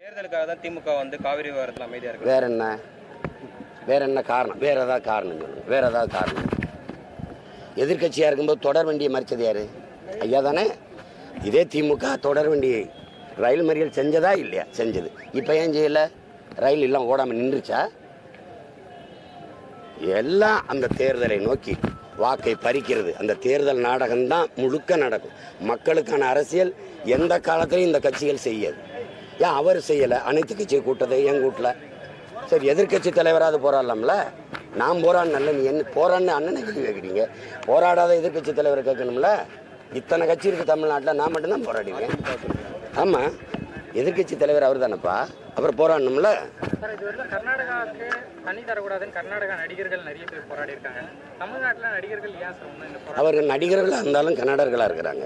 தேர்தலுக்காக தான் திமுக வந்து காவிரி விவகாரத்தில் அமைதியா இருக்கு வேற என்ன வேற என்ன காரணம் வேற ஏதாவது காரணம் சொல்லுங்க வேற ஏதாவது காரணம் எதிர்க்கட்சியா இருக்கும்போது தொடர் வண்டியை மறிச்சது யாரு ஐயா தானே இதே திமுக தொடர் வண்டியை ரயில் மறியல் செஞ்சதா இல்லையா செஞ்சது இப்போ ஏன் செய்யல ரயில் எல்லாம் ஓடாம நின்றுச்சா எல்லாம் அந்த தேர்தலை நோக்கி வாக்கை பறிக்கிறது அந்த தேர்தல் நாடகம்தான் முழுக்க நடக்கும் மக்களுக்கான அரசியல் எந்த காலத்திலையும் இந்த கட்சிகள் செய்யாது ஏன் அவர் செய்யலை அனைத்து கட்சியை கூட்டத்தை ஏன் கூட்டல சரி எதிர்க்கட்சி தலைவராது போராடலாம்ல நான் போராடினல்ல நீ என்ன போராடின அண்ணனை கேள்வி கேட்குறீங்க போராடாத எதிர்க்கட்சி தலைவரை கேட்கணும்ல இத்தனை கட்சி இருக்கு தமிழ்நாட்டில் நான் மட்டும்தான் போராடிவேன் ஆமாம் எதிர்க்கட்சி தலைவர் அவர் தானேப்பா அப்புறம் போராடணும்ல சார் இது வந்து கர்நாடகாவுக்கு தண்ணி தரக்கூடாதுன்னு கர்நாடகா நடிகர்கள் நிறைய பேர் போராடி இருக்காங்க தமிழ்நாட்டில் நடிகர்கள் ஏன் சார் ஒன்றும் இந்த போராட்டம் அவர்கள் நடிகர்களாக இருந்தாலும் கன்னடர்களாக இருக்கிறாங்க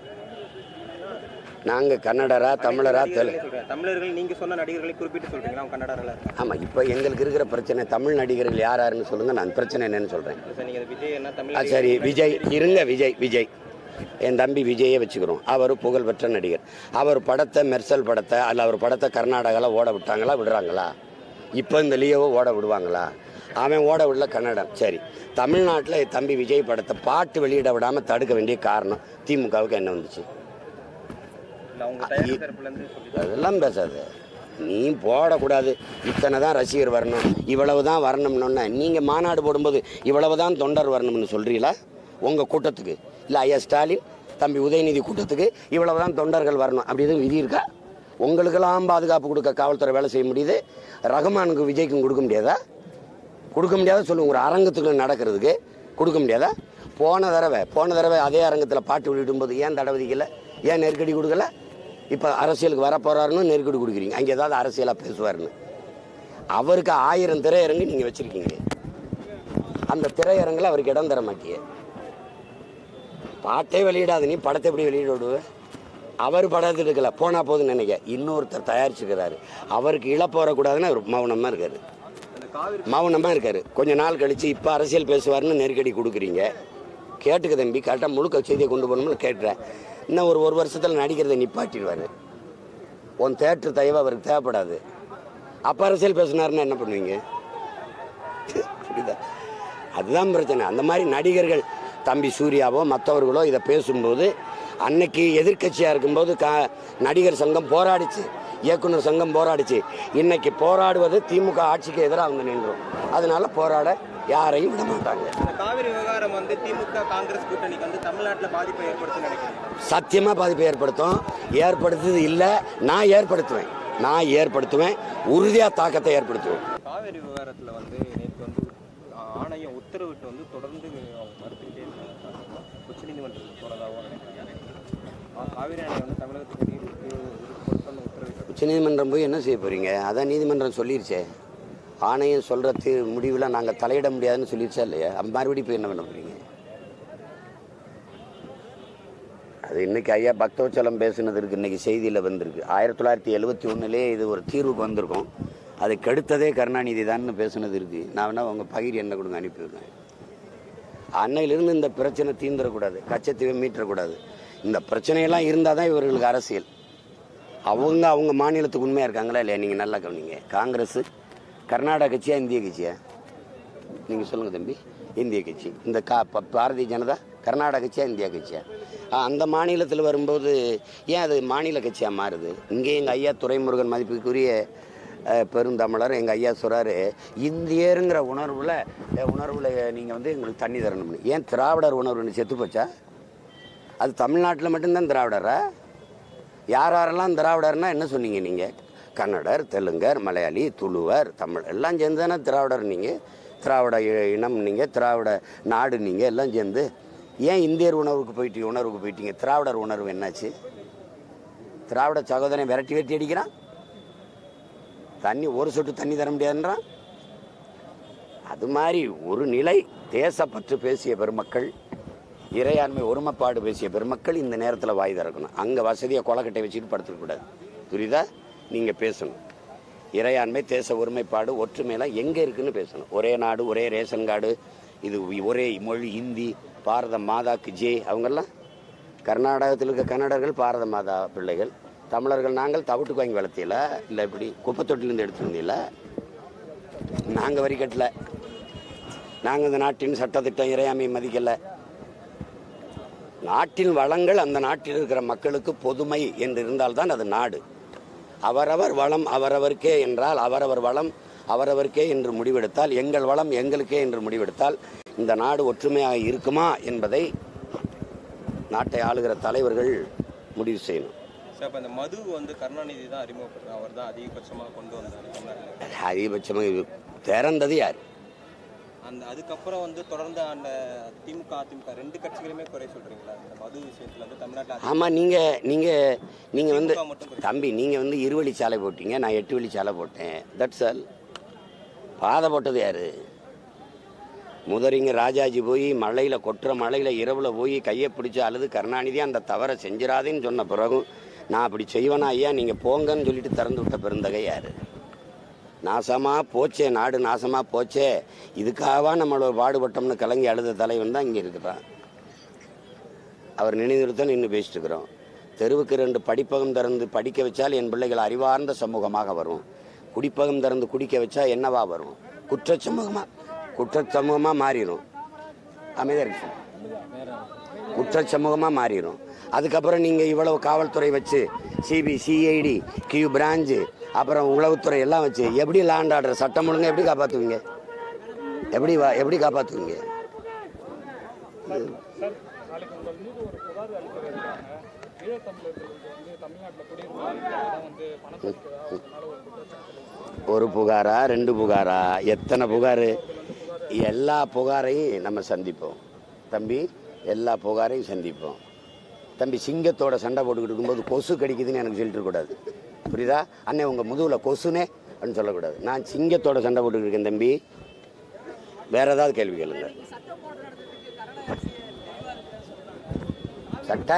நாங்கள் கன்னடரா தமிழரா தெலு சொல்றேன் தமிழர்கள் நீங்க சொன்ன நடிகர்களை குறிப்பிட்டு சொல்றீங்களா அவங்க கன்னடாரில் இருக்காங்க ஆமாம் இப்போ எங்களுக்கு இருக்கிற பிரச்சனை தமிழ் நடிகர்கள் யார் யாருன்னு சொல்லுங்கள் நான் பிரச்சனை என்னன்னு சொல்கிறேன் சார் நீங்க விஜய் என்ன ஆ தமிழ் சரி விஜய் இருங்க விஜய் விஜய் என் தம்பி விஜயை வச்சுக்கிறோம் அவர் புகழ்பெற்ற நடிகர் அவர் படத்தை மெர்சல் படத்தை அல்ல அவர் படத்தை கர்நாடகாவில் ஓட விட்டாங்களா விடுறாங்களா இப்போ இந்த லியோவை ஓட விடுவாங்களா அவன் ஓட விடல கன்னடம் சரி தமிழ்நாட்டில் என் தம்பி விஜய் படத்தை பாட்டு வெளியிட விடாமல் தடுக்க வேண்டிய காரணம் திமுகவுக்கு என்ன வந்துச்சு இல்ல அவங்க தயாரிப்பு தரப்புல இருந்து சொல்லி அதெல்லாம் பேசாது நீ போடக்கூடாது இத்தனை தான் ரசிகர் வரணும் இவ்வளவு தான் வரணும்னு நீங்கள் மாநாடு போடும்போது இவ்வளவு தான் தொண்டர் வரணும்னு சொல்கிறீங்களா உங்கள் கூட்டத்துக்கு இல்லை ஐயா ஸ்டாலின் தம்பி உதயநிதி கூட்டத்துக்கு இவ்வளவு தான் தொண்டர்கள் வரணும் அப்படி எதுவும் விதி இருக்கா உங்களுக்கெல்லாம் பாதுகாப்பு கொடுக்க காவல்துறை வேலை செய்ய முடியுது ரகுமானுக்கு விஜய்க்கும் கொடுக்க முடியாதா கொடுக்க முடியாத சொல்லுங்க ஒரு அரங்கத்துக்குள்ள நடக்கிறதுக்கு கொடுக்க முடியாதா போன தடவை போன தடவை அதே அரங்கத்தில் பாட்டு வெளியிடும்போது ஏன் தடை விதிக்கல ஏன் நெருக்கடி கொடுக்கல இப்போ அரசியலுக்கு வர போறாருன்னு நெருக்கடி கொடுக்குறீங்க அங்கே ஏதாவது அரசியலாக பேசுவாருன்னு அவருக்கு ஆயிரம் திரையரங்கு நீங்கள் வச்சிருக்கீங்க அந்த திரையரங்கில் அவருக்கு இடம் தர மாட்டியே பாட்டே வெளியிடாத நீ படத்தை எப்படி வெளியிட விடுவ அவர் படத்தை எடுக்கல போனா போதுன்னு நினைக்க இன்னொருத்தர் தயாரிச்சுக்கிறாரு அவருக்கு இழப்பு வரக்கூடாதுன்னு அவர் மௌனமாக இருக்காரு அந்த காவிரி மௌனமாக இருக்காரு கொஞ்ச நாள் கழிச்சு இப்போ அரசியல் பேசுவார்னு நெருக்கடி கொடுக்குறீங்க கேட்டுக்க தம்பி கரெக்டாக முழுக்க செய்தியை கொண்டு போகணும்னு கேட்டுறேன் இன்னும் ஒரு ஒரு வருஷத்தில் நடிக்கிறதை நிப்பாட்டிடுவார் உன் தேட்டர் தயவு அவருக்கு தேவைப்படாது அப்போ அரசியல் பேசினாருன்னா என்ன பண்ணுவீங்க புரியுதா அதுதான் பிரச்சனை அந்த மாதிரி நடிகர்கள் தம்பி சூர்யாவோ மற்றவர்களோ இதை பேசும்போது அன்னைக்கு எதிர்க்கட்சியாக இருக்கும்போது கா நடிகர் சங்கம் போராடிச்சு இயக்குனர் சங்கம் போராடிச்சு இன்னைக்கு போராடுவது திமுக ஆட்சிக்கு எதிராக வந்து நின்றோம் அதனால போராட யாரையும் விட மாட்டாங்க இந்த காவிரி விவகாரம் வந்து திமுக காங்கிரஸ் கூட்டணிக்கு வந்து தமிழ்நாட்டில் பாதிப்பை ஏற்படுத்தும் நினைக்கிறேன் சத்தியமாக பாதிப்பை ஏற்படுத்தும் ஏற்படுத்துது இல்லை நான் ஏற்படுத்துவேன் நான் ஏற்படுத்துவேன் உறுதியாக தாக்கத்தை ஏற்படுத்துவேன் காவிரி விவகாரத்தில் வந்து நேற்று வந்து ஆ- ஆணையம் உத்தரவிட்டு வந்து தொடர்ந்து அவங்க மறுத்துக்கிட்டே இருக்காங்க உச்சநீதிமன்றத்துக்கு போகிறதாகவும் நினைக்கிறாங்க ஆ, காவிரி அணை வந்து தமிழகத்துக்கு நீர் கொடுத்தன்னு உத்தரவிட்டு உச்சநீதிமன்றம் போய் என்ன செய்ய போறீங்க அதான் நீதிமன்றம் சொல்லிருச்சே ஆணையம் சொல்ற தீ முடிவில் நாங்கள் தலையிட முடியாதுன்னு சொல்லிருச்சா இல்லையா அப்ப மறுபடியும் போய் என்ன பண்ண போறீங்க அது இன்னைக்கு ஐயா பக்தவச்சலம் பேசுனது இருக்கு இன்னைக்கு செய்தியில் வந்திருக்கு ஆயிரத்தி தொள்ளாயிரத்தி எழுபத்தி ஒன்றுலேயே இது ஒரு தீர்வுக்கு வந்திருக்கும் அதை கெடுத்ததே கருணாநிதி தான் பேசுனது இருக்கு நான் வேணா உங்க பகிர் என்ன கொடுங்க அனுப்பி விடுறேன் அன்னையிலிருந்து இந்த பிரச்சனை தீந்துடக்கூடாது கச்சத்தீவை மீட்டக்கூடாது இந்த பிரச்சனையெல்லாம் இருந்தால் தான் இவர்களுக்கு அரசியல் அவங்க அவங்க மாநிலத்துக்கு உண்மையாக இருக்காங்களா இல்லையா நீங்கள் நல்லா கவனிங்க காங்கிரஸ் கர்நாடக கட்சியா இந்திய கட்சியா நீங்கள் சொல்லுங்கள் தம்பி இந்திய கட்சி இந்த கா ப- பாரதிய ஜனதா கர்நாடக கட்சியா இந்தியா கட்சியா ஆ, அந்த மாநிலத்தில் வரும்போது ஏன் அது மாநில கட்சியாக மாறுது இங்கே எங்கள் ஐயா துரைமுருகன் மதிப்புக்குரிய அஹ், பெருந்தமிழர் எங்கள் ஐயா சொல்கிறாரு இந்தியருங்கிற உணர்வில் உணர்வில் நீங்கள் வந்து எங்களுக்கு தண்ணி தரணும்னு ஏன் திராவிடர் உணர்வுன்னு செத்து போச்சா அது தமிழ்நாட்டில் மட்டும்தான் திராவிடரா யார் யாரெல்லாம் திராவிடர்னா என்ன சொன்னீங்க நீங்கள் கன்னடர் தெலுங்கர் மலையாளி துளுவர் தமிழ் எல்லாம் சேர்ந்து தானே திராவிடர் நீங்கள் திராவிட இ- இனம் நீங்கள் திராவிட நாடு நீங்கள் எல்லாம் சேர்ந்து ஏன் இந்தியர் உணர்வுக்கு போயிட்டீங்க உணர்வுக்கு போயிட்டீங்க திராவிடர் உணர்வு என்னாச்சு திராவிட சகோதரன் விரட்டி வெட்டி அடிக்கிறான் தண்ணி ஒரு சொட்டு தண்ணி தர முடியாதுன்றான் அது மாதிரி ஒரு நிலை தேசப்பற்று பேசிய பெருமக்கள் இறையாண்மை ஒருமைப்பாடு பேசிய பெருமக்கள் இந்த நேரத்தில் வாய் திறக்கணும் அங்கே வசதியை கொலக்கட்டை வச்சுட்டு படுத்துக்கூடாது புரியுதா நீங்கள் பேசணும் இறையாண்மை தேச ஒருமைப்பாடு ஒற்றுமையெல்லாம் எங்கே இருக்குன்னு பேசணும் ஒரே நாடு ஒரே ரேஷன் கார்டு இது ஒரே மொழி ஹிந்தி பாரத மாதாக்கு ஜே அவங்கெல்லாம் கர்நாடகத்தில் இருக்க கன்னடர்கள் பாரத மாதா பிள்ளைகள் தமிழர்கள் நாங்கள் தவிட்டுக்கு வாங்கி வளர்த்தியில இல்லை இப்படி குப்பை தொட்டிலேருந்து எடுத்துருந்தீங்கள நாங்கள் வரி கட்டல நாங்கள் இந்த நாட்டின் சட்டத்திட்டம் இறையாமையை மதிக்கலை நாட்டின் வளங்கள் அந்த நாட்டில் இருக்கிற மக்களுக்கு பொதுமை என்று இருந்தால்தான் அது நாடு அவரவர் வளம் அவரவருக்கே என்றால் அவரவர் வளம் அவரவருக்கே என்று முடிவெடுத்தால் எங்கள் வளம் எங்களுக்கே என்று முடிவெடுத்தால் இந்த நாடு ஒற்றுமையாக இருக்குமா என்பதை நாட்டை ஆளுகிற தலைவர்கள் முடிவு செய்யணும் சார் அப்போ இந்த மது வந்து கருணாநிதி தான் அறிமுகப்படுறார் அவர் தான் அதிகபட்சமாக கொண்டு வந்தார் தமிழ்நாட்டில் அதிகபட்சமாக இது திறந்தது யார் அந்த அதுக்கப்புறம் வந்து தொடர்ந்து அந்த திமுக அதிமுக ரெண்டு கட்சிகளுமே குறை சொல்றீங்களா இந்த மது விஷயத்துல வந்து தமிழ்நாட்டில் ஆமாம் நீங்கள் நீங்கள் நீங்கள் வந்து திமுக மட்டும் குறை தம்பி நீங்கள் வந்து இருவழி சாலை போட்டீங்க நான் எட்டு வழி சாலை போட்டேன் தட்ஸ் ஆல் பாதை போட்டது யாரு முதறிங்க ராஜாஜி போய் மழையில் கொட்டுற மழையில் இரவில் போய் கையை பிடிச்சி அழுது கருணாநிதி அந்த தவறை செஞ்சிடாதேன்னு சொன்ன பிறகும் நான் அப்படி செய்வேனா ஐயா நீங்கள் போங்கன்னு சொல்லிட்டு திறந்து விட்ட பெருந்தகை யாரு நாசமாக போச்சே நாடு நாசமாக போச்சே இதுக்காகவா நம்மளோட பாடுபட்டோம்னு கலங்கி அழுத தலைவன் தான் இங்கே இருக்கிறான் அவர் நினைவுறுத்தல் நின்று பேசிட்டு இருக்கிறோம் தெருவுக்கு ரெண்டு படிப்பகம் திறந்து படிக்க வச்சால் என் பிள்ளைகள் அறிவார்ந்த சமூகமாக வரும் குடிப்பகம் திறந்து குடிக்க வச்சா என்னவா வரும் குற்ற சமூகமா குற்ற சமூகமா மாறிடும் அமைதியா இருக்கு குற்ற சமூகமா மாறிடும் அதுக்கப்புறம் நீங்க இவ்வளவு காவல்துறை வச்சு சிபி சிஐடி கியூ பிராஞ்சு அப்புறம் உளவுத்துறை எல்லாம் வச்சு எப்படி லேண்ட் ஆர்டர் சட்டம் ஒழுங்கா எப்படி காப்பாத்துவீங்க எப்படி வா- எப்படி காப்பாத்துவீங்க சார் நாளைக்கு உங்கள் மீது ஒரு புகார் அளிக்க இருக்காங்க ஈழத்தமிழர்கள் வந்து தமிழ்நாட்டில் குடியிருந்தாங்க அதான் வந்து பணத்தை அதனால ஒரு குற்றச்சாட்டு ஒரு புகாரா ரெண்டு புகாரா எத்தனை புகார் எல்லா புகாரையும் நம்ம சந்திப்போம் தம்பி எல்லா புகாரையும் சந்திப்போம் தம்பி சிங்கத்தோட சண்டை போட்டுக்கிட்டு இருக்கும்போது கொசு கடிக்குதுன்னு எனக்கு சொல்லிட்டு கூடாது புரியுதா அண்ணே உங்கள் முதுகில் கொசுனே அப்படின்னு சொல்லக்கூடாது நான் சிங்கத்தோட சண்டை போட்டுக்கிட்டு இருக்கேன் தம்பி வேற ஏதாவது கேள்வி கேளுங்க சட்டை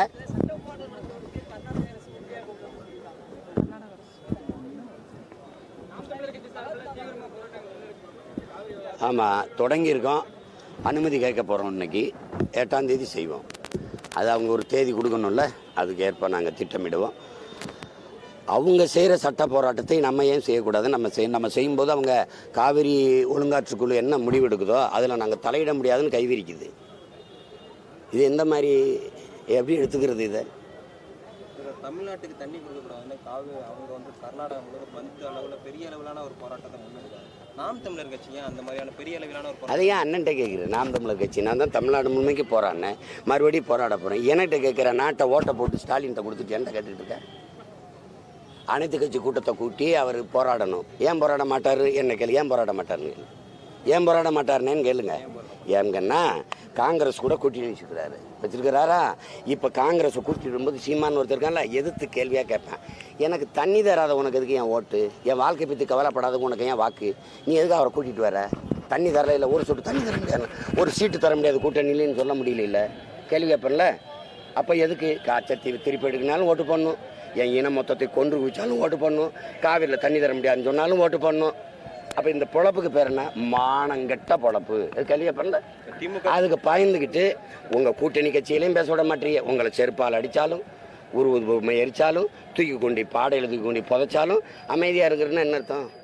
ஆமாம் தொடங்கியிருக்கோம் அனுமதி கேட்க போகிறோம் இன்னைக்கு எட்டாம் தேதி செய்வோம் அது அவங்க ஒரு தேதி கொடுக்கணும்ல அதுக்கு ஏற்ப நாங்கள் திட்டமிடுவோம் அவங்க செய்கிற சட்ட போராட்டத்தை நம்ம ஏன் செய்யக்கூடாது நம்ம செய் நம்ம செய்யும்போது அவங்க காவிரி ஒழுங்காற்றுக்குழு என்ன முடிவெடுக்குதோ அதில் நாங்கள் தலையிட முடியாதுன்னு கைவிரிக்குது இது எந்த மாதிரி எப்படி எடுத்துக்கிறது இதை இதுல தமிழ்நாட்டுக்கு தண்ணி கொடுக்கக்கூடாதுன்னு காவு அவங்க வந்து கர்நாடகா முழுவதும் பந்து அளவில் பெரிய அளவிலான ஒரு போராட்டத்தை முன்னெடுக்காங்க நாம் தமிழர் கட்சி ஏன் அந்த மாதிரியான பெரிய அளவிலான ஒரு போராட்டம் அதை ஏன் அண்ணன்ட்ட கேட்குறேன் நாம் தமிழர் கட்சி நான் தான் தமிழ்நாடு முழுமைக்கு போராடினேன் மறுபடியும் போராட போகிறேன் என்கிட்ட கேட்குற நாட்டை ஓட்டை போட்டு ஸ்டாலின்கிட்ட கொடுத்துட்டு என்ன கேட்டுட்டு இருக்கேன் அனைத்து கட்சி கூட்டத்தை கூட்டி அவர் போராடணும் ஏன் போராட மாட்டார் என்ன கேளு ஏன் போராட மாட்டாருன்னு கேளு ஏன் போராட மாட்டாருன்னு கேளுங்க ஏங்கன்னா காங்கிரஸ் கூட கூட்டணி வச்சுக்கிறாரு வச்சிருக்கிறாரா இப்போ காங்கிரஸ் கூட்டிட்டு வரும்போது சீமான் ஒருத்தர் இருக்கான்ல எதிர்த்து கேள்வியாக கேட்பேன் எனக்கு தண்ணி தராத உனக்கு எதுக்கு என் ஓட்டு என் வாழ்க்கை பற்றி கவலைப்படாத உனக்கு ஏன் வாக்கு நீ எதுக்கு அவரை கூட்டிட்டு வர தண்ணி தரல இல்லை ஒரு சொட்டு தண்ணி தர முடியாது ஒரு சீட்டு தர முடியாது கூட்டணியிலன்னு சொல்ல முடியல இல்லை கேள்வி கேட்பேன்ல அப்போ எதுக்கு காய்ச்சத்தி திருப்பி எடுக்கினாலும் ஓட்டு பண்ணும் என் இன மொத்தத்தை கொன்று குவிச்சாலும் ஓட்டு பண்ணும் காவிரியில் தண்ணி தர முடியாதுன்னு சொன்னாலும் ஓட்டு பண்ணும் அப்போ இந்த பொழப்புக்கு பேர் என்ன மானங்கெட்ட பொழப்பு இது கேள்வி கேட்பேன்ல திமுக அதுக்கு பயந்துக்கிட்டு உங்கள் கூட்டணி கட்சியிலையும் பேச விட மாட்டீங்க உங்களை செருப்பால் அடித்தாலும் உருவது பொம்மை எரிச்சாலும் தூக்கி கொண்டு பாடையில் தூக்கி கொண்டு புதைச்சாலும் அமைதியாக இருக்கிறதுன்னு என்ன அர்த்தம்